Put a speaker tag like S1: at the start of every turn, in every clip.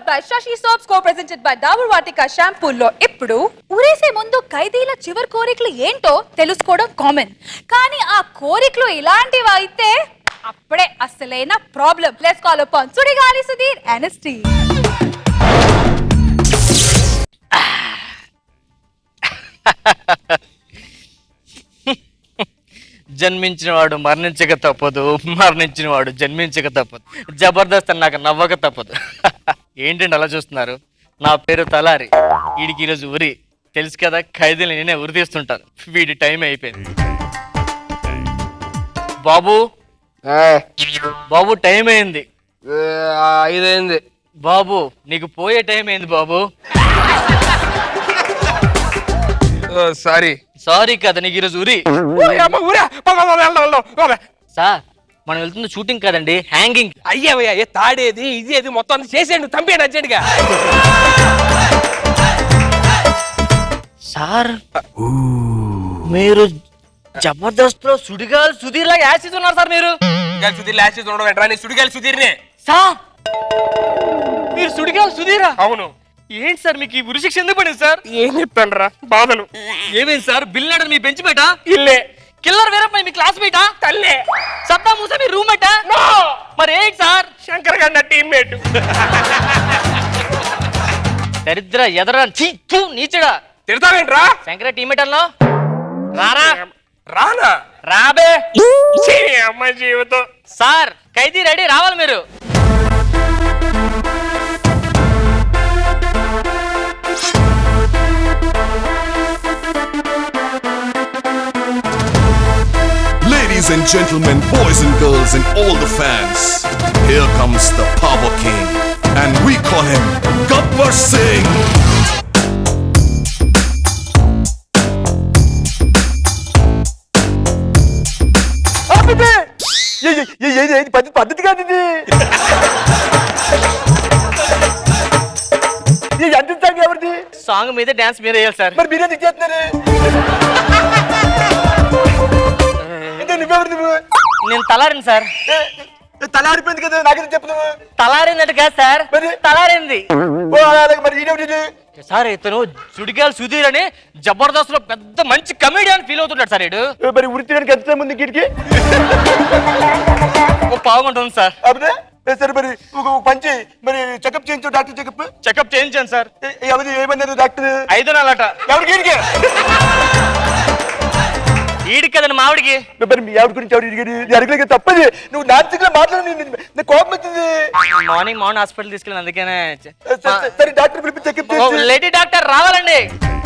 S1: By Shashi soaps co presented by Dabur Vatika షాంపూల్లో ఇప్పుడు ఊరేసే ముందు ఖైదీల చివరి కోరికలు ఏంటో తెలుసుకోవడం కామన్ కానీ ఆ కోరికలు ఇలాంటివి అయితే అప్పుడే అసలైన problem let's call upon Sudigali Sudheer ఎనస్టీ
S2: జన్మించిన వాడు మరణించక తప్పదు మరణించిన వాడు జన్మించక తప్పదు జబర్దస్త్ అని నాకు నవ్వక తప్పదు ఏంటండి అలా చూస్తున్నారు నా పేరు తలారి వీడికి ఈరోజు ఉరి తెలుసు కదా ఖైదీలు నేనే ఉరి తీస్తుంటాను వీడి టైం అయిపోయింది బాబు బాబు టైం అయింది
S3: ఐదైంది
S2: బాబు నీకు పోయే టైం అయింది బాబు
S3: సారీ
S2: సారీ కదా నీకు ఈరోజు ఉరి
S3: ఊరా పద, పద, పద, వెళ్దాం, వెళ్దాం, పద.
S2: సార్ మనం వెళ్తుంది షూటింగ్ కదండి హ్యాంగింగ్
S3: అయ్యావయ్యా ఏ తాడేది ఇది అది మొత్తం అంతా చేసేయండి చంపేయండి అర్జెంట్గా
S2: సార్ మీరు జబర్దస్త్ లో సుడిగాలు సుధీర్ లాగా యాసిడ్ ఉన్నారు సార్ మీరు
S3: సుడిగాలి సుధీర్ లాస్ట్ ఉండడం వెంటరా నేను సుడిగాలి సుధీర్నే
S2: సార్ మీరు సుడిగాలు సుధీరా
S3: అవును
S2: ఏంటి సార్ మీకు ఈ ఉరి శిక్ష ఎందుకు పడింది సార్
S3: ఏం చెప్తాను రా బాధలు
S2: ఏమైంది సార్ బిల్ నాడర్ మీ బెంచ్ బయట
S3: ఇల్లే
S2: కిల్లర్ వీరప్ప మీ క్లాస్ బయట
S3: తల్లే
S2: సత్తా మూస మీ రూమ్ బయట
S3: నో
S2: మరి ఏంటి సార్
S3: శంకర్ గండ టీమ్మేట్
S2: దరిద్ర ఎదరా ఛీ, థు, నీచడా
S3: తిడతావేంట్రా
S2: శంకర టీమేట్ అల్లో రారా
S3: రానా
S2: రాబే
S3: ఛీ, అమ్మాయి జీవితం
S2: సార్ ఖైదీ రెడీ రావాలి మీరు
S4: Ladies and gentlemen, boys and girls, and all the fans, here comes the Power King, and we call him Gabbar Singh.
S5: పద్ధతి పద్ధతి కాదు ఇది ఈ ఎంత సాంగ్ ఎవరిది
S2: సాంగ్ మీద డాన్స్ మీరు వేయాలి సార్
S5: మరి మీరెందుకు చేస్తున్నారు అంటే నువ్వెవరు నువ్వు
S2: నేను తలారిని సార్
S5: ఏ, ఏ, తల ఆరిపోయింది కదా నాకెందుకు చెప్పు నువ్వు
S2: తలారిందట కాదు సార్
S5: మరి?
S2: తలారింది
S5: ఓ అలాగే మరి ఈడెవడి
S2: సార్ ఇతను సుడిగాల్ సుధీర్ అని జబర్దస్త్ లో పెద్ద మంచి కమెడియన్ ఫీల్ అవుతున్నాడు సార్ ఇడు
S5: మరి వృత్తి వెనక ఎంత టైం ఉంది గిడికి
S2: ఓ పావుకుంటుంది సార్
S5: అప్పుడే ఏ, సరే మరి ఒక ఒక పంచి మరి చెకప్ చేయించు డాక్టర్ చెకప్
S2: చెకప్ చేయించాను సార్
S5: ఎవరి ఏమన్నారు డాక్టర్
S2: ఐదు నెలట
S5: ఎవరికి ఈడికి
S2: ఈడికి కదండి మావిడికి
S5: మరి మీ ఆవిడ గురించి ఎవరు ఇడిగాడు అడగలేక తప్పది నువ్వు నాటకంగా మాట్లాడి నాకు కోపం వచ్చింది
S2: మార్నింగ్ మార్నింగ్ హాస్పిటల్ తీసుకెళ్ళి అందుకనే
S5: ఏ, సరే, సరే, సరే డాక్టర్ పిలిపి చెకప్
S2: ఓ,
S5: చేసి
S2: లేడీ డాక్టర్ రావాలండి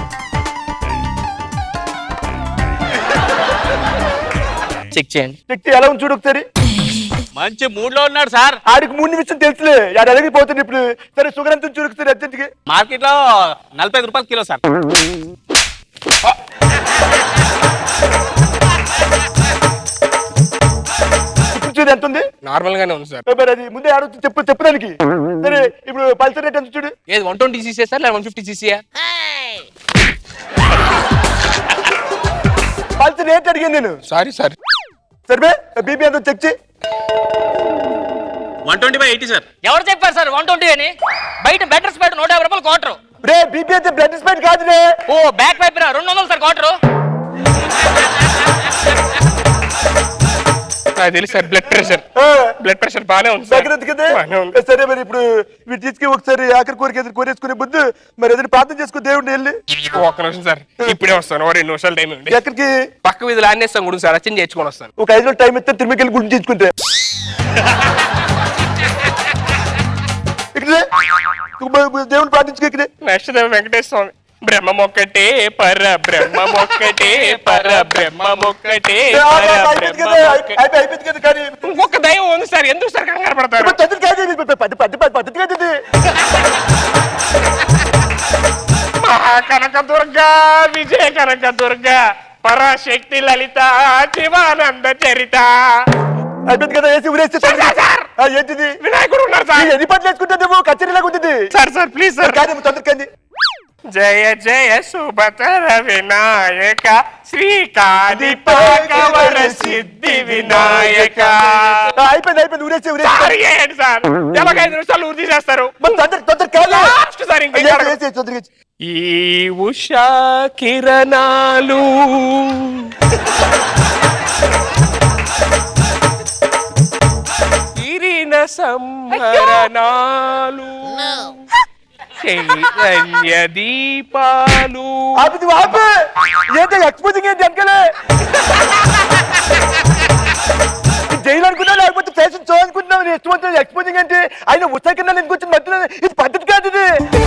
S2: చెక్ చేయండి
S5: చెక్ చేయి, ఎలా ఉంది చూడు ఒకసారి
S2: మంచి మూడ్ లో ఉన్నాడు సార్
S5: ఆడికి మూడు నిమిషం తెలుసులే ఆడ అడిగిపోతుంది ఇప్పుడు సరే షుగర్ ఎంత ఉంది చూడు ఒకసారి అర్జెంట్ గా
S2: మార్కెట్ లో నలభై ఐదు రూపాయలు కిలో సార్
S5: ఇప్పుడు చూడు ఎంత ఉంది
S3: నార్మల్ గానే ఉంది సార్
S5: మరి అది ముందే ఆడొచ్చు చెప్పు చెప్పు దానికి సరే ఇప్పుడు పల్సర్ రేట్ ఎంత చూడు
S3: ఏది వన్ ట్వంటీ సీసీ సార్ లేదా వన్ ఫిఫ్టీ సీసీయా
S5: పల్సర్ రేట్ అడిగాను నేను
S3: సారీ సార్
S5: సరే బీపీ ఎంత చెక్ చేయి
S3: one twenty by eighty sir
S2: ఎవరు చెప్పారు సార్ వన్ ట్వంటీ అని బయట బెటర్ స్పైడ్ నూట యాభై రూపాయలు క్వార్టర్
S5: రే బీపీ అయితే బ్లడ్ స్పైట్ కాదులే
S2: ఓ బ్యాక్ వైపు రెండు వందలు సార్ క్వార్టర్
S3: నాకు తెలుసు సార్ బ్లడ్ ప్రెషర్
S5: ఆ,
S3: బ్లడ్ ప్రెషర్ బాగానే ఉంది సార్
S5: దగ్గర ఉంది కదా
S3: బాగానే ఉంది
S5: సరే మరి ఇప్పుడు వీటి తీసుకుని ఒకసారి ఆఖరి కోరిక ఎదురు కోరేసుకునే బుద్ధు మరి ఏదైనా ప్రార్థన చేసుకో దేవుడిని వెళ్ళి
S3: ఒక్క నిమిషం సార్ ఇప్పుడే వస్తాను ఓ రెండు నిమిషాలు టైం ఉంది
S5: ఎక్కడికి
S3: పక్క వీధిలో ఆన్నేస్తాం గుడి సార్ వచ్చి చేసుకొని వస్తాను
S5: ఒక ఐదు రోజులు టైం ఇస్తే తిరుమలకి గురించి చేసుకుంటే ఇక్కడే దేవుని ప్రార్థించుకో ఇక్కడే
S3: నెక్స్ట్ వెంకటేశ్వర స్వామి బ్రహ్మమొక్కటే పర బ్రహ్మమొక్కటే పర బ్రహ్మమొక్కటే
S5: ఏ, ఆ,
S3: పర
S5: ఆ, అయిపోయింది కదా
S3: బ్రహ్మమొక్కటే.
S5: అయిపోయి- అయిపోయింది కదా కానీ
S3: ఇంకొక దైవం ఉంది సార్ ఎందుకు సార్ కంగారు పడతారు
S5: ఇప్పుడు పద్ధతి కాదు ఇది, పద్ధతి పద్ధతి పద్ధతి కాదు ఇది
S3: కనక దుర్గా విజయ కనక దుర్గా పరాశక్తి లలిత శివానంద చరిత
S5: అయిపోయింది కదా వేసి ఊరేస్తే
S3: సార్, సార్, సార్.
S5: ఆ, ఏంటిది
S3: వినాయకుడు ఉన్నారు సార్
S5: ఈ ఎన్ని పట్లు వేసుకుంటే నువ్వు కచేరీలాగా ఉంటుంది
S3: సార్ సార్ ప్లీజ్ సార్
S5: కానీ తొందరకండి
S3: జయ జయ సుభతర వినాయక శ్రీకాళిపాకవర సిద్ధి వినాయక
S5: ఆ, అయిపోయింది అయిపోయింది ఊరేసి ఊరేసి
S3: సార్ ఏంటి సార్ ఎలాగ ఐదు నిమిషాలు ఊరి తీసేస్తారు
S5: మరి తొందర తొందర కాదు
S3: లాస్ట్ సార్ ఇంకా
S5: వేసి, వేసి, తొందరగా వేసి.
S3: ఈ ఉషా కిరణాలు కిరిన సంహరణాలు చైతన్య దీపాలు
S5: ఆపిది ఆపే ఏంటి ఎక్స్పోజింగ్ ఏంటి వెనకలే జైలు అనుకున్నా లేకపోతే ఫ్యాషన్ షో అనుకుంటున్నావు నీ ఇష్టం వచ్చిన ఎక్స్పోజింగ్ ఏంటి ఆయన ఉత్సాహ కింద ఎందుకు వచ్చింది మధ్యలో ఇది పద్ధతి కాదు ఇది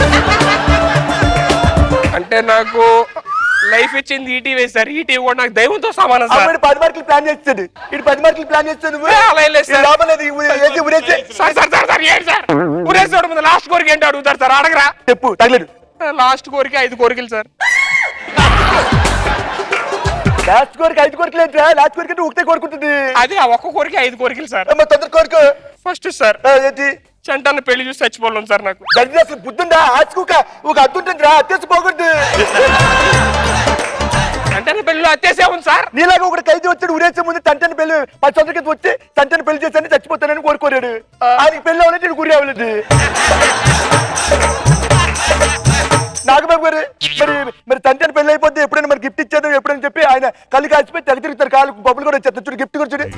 S3: అంటే నాకు లైఫ్ ఇచ్చింది ఈటీవీ సార్ ఈటీవీ కూడా నాకు దైవంతో సమానం సార్
S5: అమ్మాయి పది మార్కులు ప్లాన్ చేస్తాడు ఇటు పది మార్కులు ప్లాన్ చేస్తాడు నువ్వు
S3: ఏ, అలా ఏం లేదు సార్.
S5: ఈ లోపల ఇది ఊరే- వేసి ఊరేసి
S3: సార్ సార్ సార్ సార్ ఏంటి సార్ ఊరేసేవాడు ముందు లాస్ట్ కోరిక ఏంటి అడుగుతారు సార్ అడగరా
S5: చెప్పు తగలడు
S3: లాస్ట్ కోరిక ఐదు కోరికలు సార్
S5: లాస్ట్ కోరిక ఐదు కోరికలు ఏంట్రా లాస్ట్ కోరిక అంటే ఒకటే కోరుకుంటుంది
S3: అది ఆ ఒక్క కోరిక ఐదు కోరికలు సార్
S5: అమ్మ తొందర కోరుకో
S3: ఫస్ట్ సార్
S5: ఆ, ఏంటి
S3: చంటాన్ని పెళ్లి చూసి చచ్చిపోలేం సార్ నాకు
S5: దానికి అసలు బుద్ధుందా ఆచుకోక ఒక అద్దుంటుంది రా అత్తేసి పోకూడదు
S3: చంటాన్ని పెళ్లిలో అత్యాసే ఉంది సార్
S5: నీలాగా ఒకటి ఖైదీ వచ్చాడు ఊరేసే ముందు తంటని పెళ్లి పది సంవత్సరాల క్రితం వచ్చి తంటని పెళ్లి చేశాను చచ్చిపోతానని కోరుకోరాడు ఆయనకి పెళ్లి అవ్వలేదు నేను గురి అవ్వలేదు నాగబాబు గారు మరి మరి తండ్రి పెళ్లి అయిపోతే ఎప్పుడైనా మరి గిఫ్ట్ ఇచ్చేద్దాం ఎప్పుడైనా చెప్పి ఆయన కళ్ళు కాల్చిపోయి తెగ తిరుగుతారు కాళ్ళు బొబ్బులు కూడా వచ్చేస్తారు చూడు గిఫ్ట్ కూడా చూడు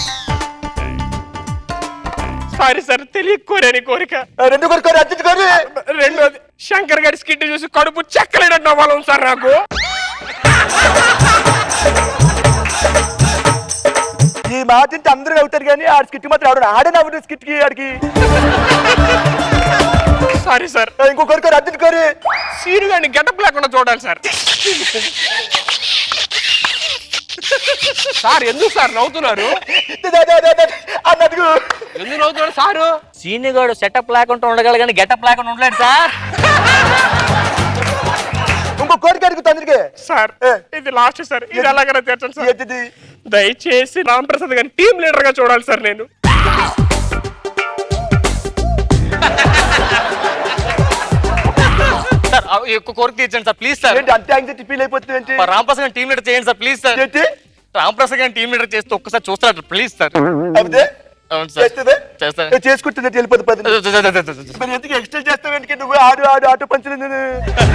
S3: సారీ సార్ తెలియ కోరేని కోరిక
S5: ఆ, రెండు కొడుకోరు అర్జించుకోరు
S3: రెండోది శంకర్ గారి స్కిట్ చూసి కడుపు చెక్కలేనట్టు అవ్వాలి సార్ నాకు
S5: ఈ మాట ఇంటి అందరూ అవుతారు కానీ ఆ స్కిట్ మాత్రం ఆడు ఆడే నవ్వడు స్కిట్ కి ఆడికి
S3: సారీ సార్
S5: ఆ, ఇంకో కొడుకోరు అర్జించుకోరు
S3: సీను గారిని గెటప్ లేకుండా చూడాలి సార్ సార్ ఎందుకు సార్ నవ్వుతున్నారు
S5: అన్నట్టుకు
S3: ఎందుకు నవ్వుతున్నారు సారు
S2: సీనిగాడు సెటప్ లేకుండా ఉండగలరు కానీ గెటప్ లేకుండా ఉండలేడు సార్
S5: ఇంకో కోరిక అడుగు తొందరగా
S3: సార్
S5: ఏ.
S3: ఇది లాస్ట్ సార్ ఇది ఎలాగైనా తీర్చండి సార్
S5: ఏంటిది
S3: దయచేసి రామ్ ప్రసాద్ గారిని టీం లీడర్ గా చూడాలి సార్ నేను
S2: సార్ ఆ ఎక్కువ కోరిక తీర్చండి సార్ ప్లీజ్ సార్
S5: ఏంటి అంతే యాంగ్జైటీ ఫీల్ అయిపోతుంది ఏంటి
S2: మా రాంప్రసాద్ గారిని టీం లీడర్ చేయండి సార్ ప్లీజ్ సార్
S5: ఏంటి
S2: రాంప్రసాద్ గారిని టీం లీడర్ చేస్తే ఒక్కసారి చూస్తాడు ప్లీజ్ సార్
S5: అదే
S2: అవును సార్
S5: చేస్తుందే
S2: చేస్తాను
S5: చేసుకుంటుంది వెళ్ళిపోతుంది పది మరి ఎందుకు ఎక్స్టెండ్ చేస్తావు ఎందుకు నువ్వు ఆడు ఆడు ఆటో పంచులు నేను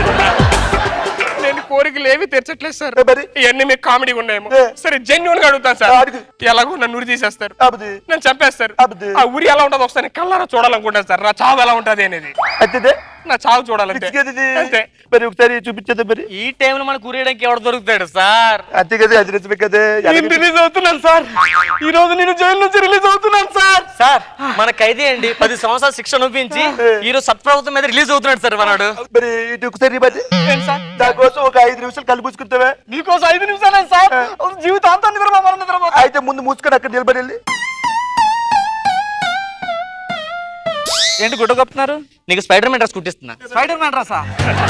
S3: నేను కోరికలు ఏవి తీర్చట్లేదు సార్
S5: ఏ మరి?
S3: ఇవన్నీ మీకు కామెడీ ఉన్నాయేమో
S5: ఏ.
S3: సరే జెన్యున్ గా అడుగుతాను సార్
S5: ఆ, అడుగు.
S3: ఎలాగో నన్ను ఉరి తీసేస్తారు
S5: అబది
S3: నన్ను చంపేస్తారు
S5: అబ్బే.
S3: ఆ ఉరి ఎలా ఉంటుందో ఒకసారి కళ్ళారా చూడాలనుకుంటాను సార్ నా చావు ఎలా ఉంటది అనేది
S5: అంతే
S3: నా చావు చూడాలంటే
S5: పిచ్చిగది
S3: అంతే
S5: మరి ఒకసారి చూపించదు మరి
S2: ఈ టైంలో మనకు కూరేయడానికి ఎవడు దొరుకుతాడు సార్
S5: అంతే కదా అది నిజమే కదా
S3: నేను రిలీజ్ అవుతున్నాను సార్ ఈ రోజు నేను జైలు నుంచి రిలీజ్ అవుతున్నాను సార్
S2: సార్ మన ఖైదీ అండి పది సంవత్సరాలు శిక్ష అనుభవించి ఈ రోజు సత్ప్రభుత్వం మీద రిలీజ్ అవుతున్నాడు సార్ మనడు
S5: మరి ఇటు ఒకసారి మరి దానికోసం ఒక ఐదు నిమిషాలు కళ్ళు పూసుకుంటావా
S3: మీకోసం ఐదు నిమిషాలే సార్ జీవితాంతం నిద్రపోమని నిద్రపో
S5: అయితే ముందు మూసుకొని అక్కడ నిలబడి వెళ్ళి
S2: ఏంటి గుడ్డ కప్పుతున్నారు నీకు స్పైడర్ మ్యాన్ డ్రెస్ కుట్టిస్తున్నా
S6: స్పైడర్ మ్యాన్ రాసా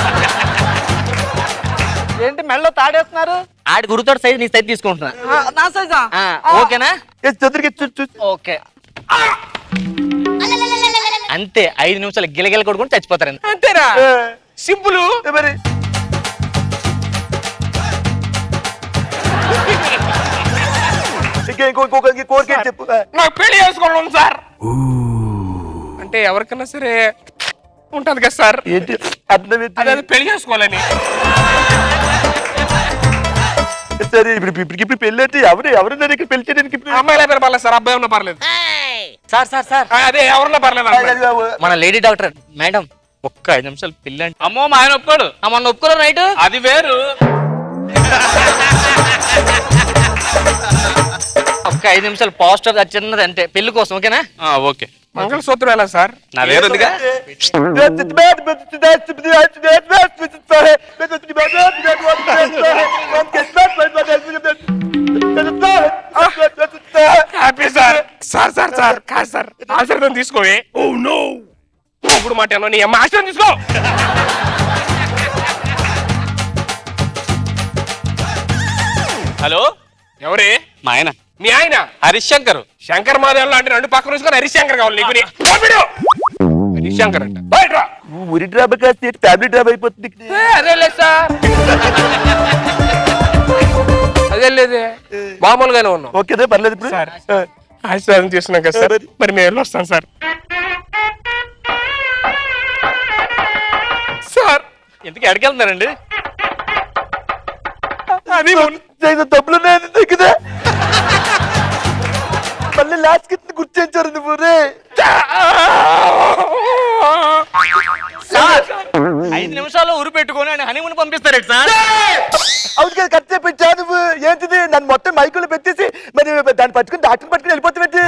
S6: ఏంటి మెళ్ళో తాడేస్తున్నారు
S2: ఆడి గురుతోటి సైజ్ నీ సైజ్ తీసుకుంటున్నా
S6: ఆ, నా సైజా
S2: ఆ, ఓకేనా
S5: ఏ, తొందరగా చూ చూ
S2: ఓకే అంతే ఐదు నిమిషాలు గిలగిల కొడుకుని చచ్చిపోతారండి
S3: అంతేనా
S5: ఏ,
S3: సింపుల్
S5: ఏ మరి ఇంకా ఇంకో ఇంకొక ఇంకో కోరిక ఏంటి చెప్పు ఆ,
S3: నాకు పెళ్లి చేసుకోవడం సార్ అంటే ఎవరికైనా సరే ఉంటది కదా సార్
S5: ఏంటి అర్థం ఏంటి?
S3: అదే పెళ్లి చేసుకోవాలని
S5: సరే ఇప్పుడు ఇప్పుడు ఇప్పుడు పెళ్ళి అంటే ఎవరు ఎవరున్నారు ఇక్కడ పెళ్లి చేయడానికి ఇప్పుడు
S3: అమ్మాయిల పేరు పర్లేదు సార్ అబ్బాయి ఉన్నా పర్లేదు
S2: సార్ సార్ సార్
S3: ఆ, అదే ఎవరున్నా పర్లేదు
S5: అది
S3: అమ్మాయి.
S5: బాబు.
S2: మన లేడీ డాక్టర్ మేడం ఒక్క ఐదు నిమిషాలు పిల్ల అంటే
S7: అమ్మో మా ఆయన ఒప్పుకోడు
S2: మొన్న ఒప్పుకోరు నైట్
S7: అది వేరు
S2: ఒక్క ఐదు నిమిషాలు పాజిటివ్ అది చిన్నది అంటే పెళ్లి కోసం ఓకేనా
S7: ఆ, ఓకే
S3: మంగళసూత్రం ఎలా సార్
S7: నా వేరు ఉందిగా
S3: happy sir sir sir sir కాదు సార్ ఆశీర్వాదం తీసుకోవే ఓ నో ఇప్పుడు మాట అన్నావు, నీ అమ్మ ఆశీర్వాదం తీసుకో
S7: హలో
S3: ఎవరే
S7: మా ఆయన
S3: మీ ఆయన
S7: హరిశంకర్
S3: శంకర్ మాదేవ్ అంటే రెండు పక్కన చూసుకొని హరిశంకర్ కావాలి నీకు నీ- పంపిడు. హరిశంకర్ అంట బయట రా.
S5: ఉరి డ్రామా కాస్త ఫ్యామిలీ డ్రామా అయిపోతుంది ఇక్కడ.
S3: ఏ, అదే లేదు సార్ అదే లేదే మామూలుగానే ఉన్నాం
S5: ఓకేనా పర్లేదు ఇప్పుడు
S3: సార్.
S5: ఆ,
S3: ఆశీర్వాదం చేస్తున్నాం కదా సార్
S5: మరి.
S3: మరి మేము వెళ్ళొస్తాం సార్ సార్
S2: ఎందుకు ఎడకెళ్తున్నారండి
S3: అది మొన్న-
S5: ఏదో డబ్బులు ఉన్నాయని దగ్గర మళ్ళీ లాస్ట్ కి గుర్తించారు నువ్వు రే
S2: సార్ ఐదు నిమిషాల్లో ఉరి పెట్టుకొని ఆయన హనీమూన్ పంపిస్తారు సార్
S5: అవును కదా కట్ చేపించా నువ్వు ఏంటిది నన్ను మొత్తం మైకులు పెట్టేసి మరి దాన్ని పట్టుకుని డాక్టర్ పట్టుకుని వెళ్ళిపోతావేంటి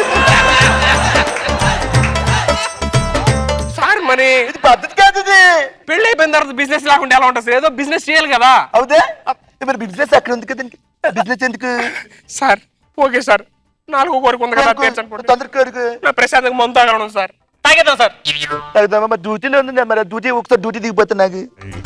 S3: సార్ మరి
S5: ఇది పద్ధతి కాదు ఇది
S3: పెళ్లి అయిపోయిన తర్వాత బిజినెస్ లేకుండా ఎలా ఉంటుంది సార్ ఏదో బిజినెస్ చేయాలి కదా
S5: అవుదే మరి బిజినెస్ అక్కడ ఉంది కదండి బిజినెస్ ఎందుకు
S3: సార్ ఓకే సార్ నాలుగో కోరిక ఉంది కదా తీర్చనుకోండి
S5: తొందర కోరుకు
S3: నా ప్రశాంతంగా మందు తాగడం సార్
S2: తాగేద్దాం సార్
S5: తాగుదామా మరి డ్యూటీలో ఉంది మరి డ్యూటీ ఒకసారి డ్యూటీ దిగిపోతా నాకు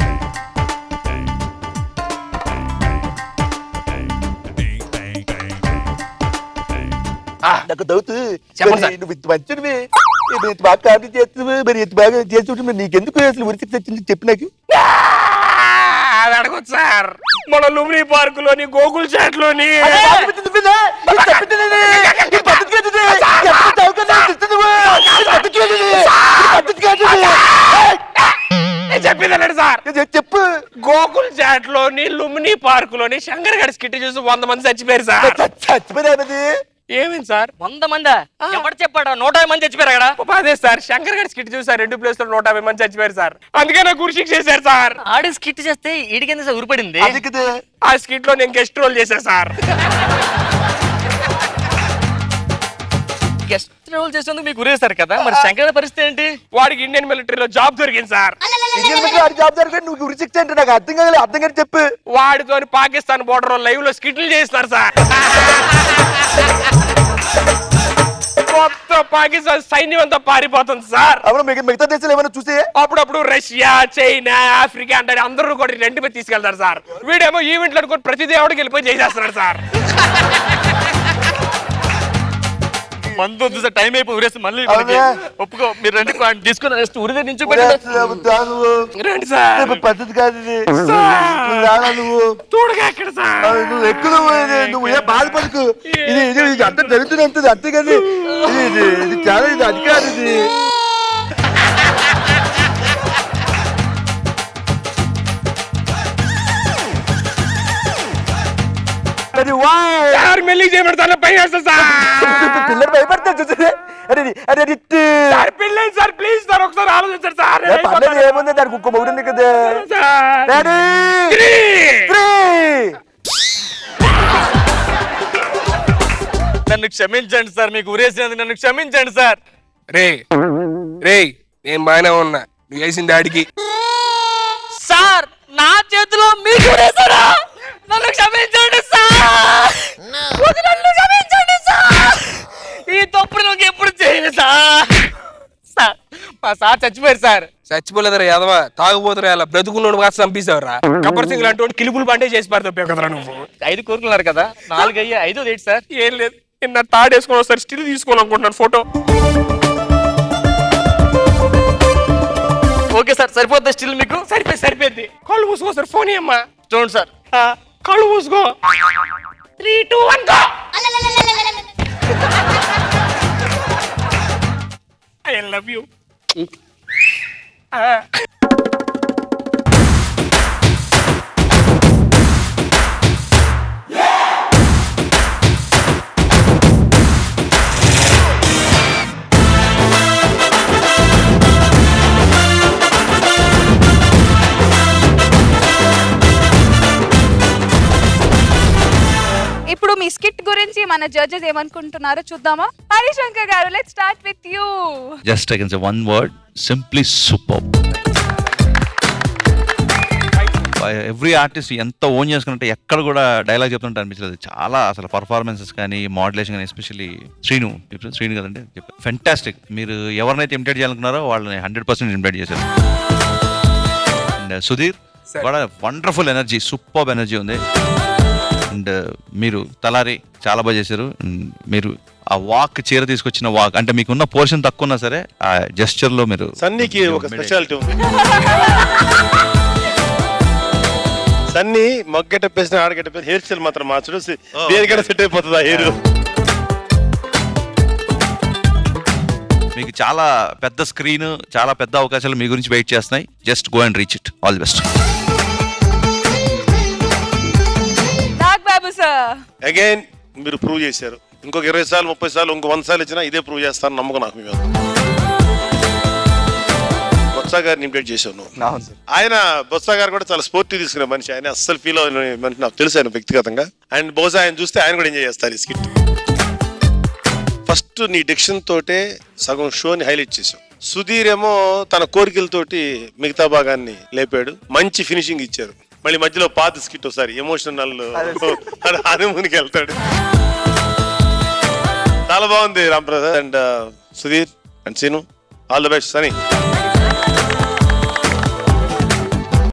S5: నాకు డౌట్
S3: చెప్పండి సార్.
S5: నువ్వు ఇంత మంచివి ఇంత బాగా కామెడీ చేస్తున్నావు మరి ఇంత బాగా చేస్తుంటే మరి నీకెందుకు అసలు ఉరికి వచ్చింది చెప్పు నాకు
S3: ఆ, అది అడగొచ్చు సార్ మన లుమ్ని పార్క్ లోని గోకుల్ చాట్ లోని
S5: అదే ఆగిపోతుంది నువ్వేనా? ఇది తప్పితే నేనే. ఇది పద్ధతి కాదు ఇది. ఎక్కడ చౌకన్నా ఇస్తుంది నువ్వు. ఇది పద్ధతి కాదు ఇది. ఇది పద్ధతి కాదు ఇది.
S3: నేను చెప్పింది అన్నాడు సార్
S5: ఇది చెప్పు
S3: గోకుల్ చాట్ లోని లుమ్ని పార్క్ లోని శంకర్ గడి స్కిట్ చూసి వంద మంది చచ్చిపోయారు సార్
S5: చచ్చిపోయినామది
S3: ఏమైంది సార్
S2: వంద మందా ఎవరు చెప్పాడా నూట యాభై మంది చచ్చిపోయారు అక్కడ
S3: పాప అదే సార్ శంకర్ గడి స్కిట్ చూసి రెండు ప్లేస్ లో నూట యాభై మంది చచ్చిపోయారు సార్ అందుకే నాకు గురిశిక్ష చేశారు సార్
S2: ఆడి స్కిట్ చేస్తే ఈడికింద సార్ ఉరిపడింది
S5: అది కదా
S3: ఆ స్కిట్ లో నేను గెస్ట్ రోల్ చేశాను సార్
S2: గెస్ట్ రోల్ చేసేందుకు మీకు ఉరేస్తారు కదా మరి శంకర పరిస్థితి ఏంటి
S3: వాడికి ఇండియన్ మిలిటరీలో జాబ్ దొరికింది సార్
S5: ఇండియన్ మిలిటరీ ఆడి జాబ్ జరిగి నువ్వు గురి శిక్ష అంటే నాకు అర్థం కాదు అర్థం కాదు చెప్పు
S3: వాడితో పాకిస్తాన్ బోర్డర్ లైవ్ లో స్కిట్లు చేస్తారు సార్ మొత్తం పాకిస్తాన్ సైన్యం అంతా పారిపోతుంది సార్
S5: అవును మిగ- మిగతా దేశాలు ఏమైనా చూసి
S3: అప్పుడప్పుడు రష్యా చైనా ఆఫ్రికా అంటే అందరూ కూడా రెండు మీద తీసుకెళ్తారు సార్ వీడేమో ఈవెంట్లు అనుకుని ప్రతి దేవుడికి వెళ్ళిపోయి చేసేస్తున్నాడు సార్
S2: మందు వద్దు సార్ టైం అయిపోయి ఉరేసి మళ్ళీ
S5: అవునా?
S2: మనకి ఒప్పుకో మీరు రండి వాడిని తీసుకుని రెస్ట్ ఉరి దగ్గర నుంచి
S5: నువ్వు
S3: రండి సార్
S5: ఇది పద్ధతి కాదు ఇది నువ్వు రానా నువ్వు
S3: తోడుగా ఎక్కడ సార్
S5: ఆ, నువ్వు ఎక్కువ నువ్వు ఇది- నువ్వు ఏ బాధపడకు ఇది ఇది ఇది అంత జరుగుతుంది అంతది అంతేగాని ఇది ఇది ఇది చాలా ఇది అది కాదు ఇది మరి వా
S3: సార్ మెల్లి చేయబడతాను పైన వేస్తా సార్
S5: పిల్లలు భయపడతారు చూసి అరే ఇది- అరే ఇది ఇట్టు.
S3: సార్ పెళ్ళండి సార్ ప్లీజ్ సార్ ఒకసారి ఆలోచించండి సార్
S5: ఏ పర్లేదు ఏముంది దానికి ఇంకో మొగుడు ఉంది కదా
S3: సార్
S5: డాడీ
S3: త్రీ.
S5: త్రీ.
S2: నన్ను క్షమించండి సార్ మీకు ఉరేసినందుకు నన్ను క్షమించండి సార్
S3: రే రే నేను బాగానే ఉన్నా నువ్వు వేసింది ఆడికి
S2: సార్ నా చేతిలో మీకు ఉరేసారా నన్ను క్షమించండి సార్ వద్దు, నన్ను క్షమించండి సార్ ఈ తప్పుడు నాకు ఎప్పుడు చేయను సార్ సార్ మా సార్ చచ్చిపోయారు సార్
S3: చచ్చిపోలేదురా యాదవా తాగుపోతురా అలా బ్రతుకున్నోడు మాత్రం చంపేశావురా గబ్బర్ సింగ్ లాంటి వాడు కిలుపులు పంటే చేసి పారితే కదరా నువ్వు
S2: ఐదు కోరుకున్నారు కదా నాలుగు అయ్యి ఐదో ఏంటి సార్
S3: ఏం లేదు నిన్న తాడేసుకొని వస్తారు స్టిల్ తీసుకోవాలి అనుకుంటున్నాను ఫోటో
S2: ఓకే సార్ సరిపోద్ది స్టిల్ మీకు
S3: సరిపోయి సరిపోయింది కళ్ళు మూసుకో సార్ ఫోన్ అమ్మా
S2: చూడండి సార్
S3: కళ్ళు మూసుకో three two one go I love you
S1: ఇప్పుడు మీ స్కిట్ గురించి మన జడ్జెస్ ఏమనుకుంటున్నారో చూద్దామా హరిశంకర్ గారు let start with you
S8: just I can say one word simply super every artist ఎంత ఓన్ చేసుకుంటే ఎక్కడ కూడా డైలాగ్ చెప్తుంటే అనిపించలేదు చాలా అసలు పర్ఫార్మెన్సెస్ కానీ మోడలేషన్ కానీ ఎస్పెషల్లీ శ్రీను ఇప్పుడు శ్రీను కదండి ఫెంటాస్టిక్ మీరు ఎవరినైతే ఇమిటేట్ చేయాలనుకున్నారో వాళ్ళని హండ్రెడ్ పర్సెంట్ ఇమిటేట్ చేశారు అండ్ సుధీర్ కూడా వండర్ఫుల్ ఎనర్జీ సూపర్ ఎనర్జీ ఉంది అండ్ మీరు తలారి చాలా బాగా చేశారు And మీరు ఆ వాక్ చీర తీసుకొచ్చిన వాక్ అంటే మీకున్న పోర్షన్ తక్కువ ఉన్నా సరే ఆ gesture లో మీరు
S9: సన్నీకి ఒక స్పెషాలిటీ ఉంది సన్నీ మొగ్గెట్టప్పేసిన ఆడగెట్టప్పేసిన హెయిర్ స్టైల్ మాత్రం మార్చడు దేనికైనా సెట్ అయిపోతుంది ఆ హెయిర్
S8: మీకు చాలా పెద్ద స్క్రీన్ చాలా పెద్ద అవకాశాలు మీ గురించి వెయిట్ చేస్తున్నాయి just go and reach it all the best
S1: Nag Babu sir
S9: again మీరు ప్రూవ్ చేశారు ఇంకొక ఇరవై సార్లు ముప్పై సార్లు ఇంకో వంద సార్లు ఇచ్చినా ఇదే ప్రూవ్ చేస్తాను నమ్మకం నాకు మీ మీద బొత్స గారిని ఇమిటేట్ చేశావు నువ్వు
S5: అవును సార్
S9: ఆయన బొత్స గారు కూడా చాలా స్పోర్టివ్ తీసుకునే మనిషి ఆయన అస్సలు ఫీల్ అవ్వని మనిషి నాకు తెలుసు ఆయన వ్యక్తిగతంగా అండ్ బహుశా ఆయన చూస్తే ఆయన కూడా ఎంజాయ్ చేస్తారు ఈ స్కిట్ ఫస్ట్ నీ డిక్షన్ తోటే సగం షోని హైలైట్ చేసావు సుధీర్ ఏమో తన కోరికలతోటి మిగతా భాగాన్ని లేపాడు మంచి ఫినిషింగ్ ఇచ్చారు మళ్ళీ మధ్యలో పాత స్కిట్ ఒకసారి ఎమోషనల్ అదే ముందుకు వెళ్తాడు చాలా బాగుంది Ramprasad and Sudheer and Seenu all the best Sunny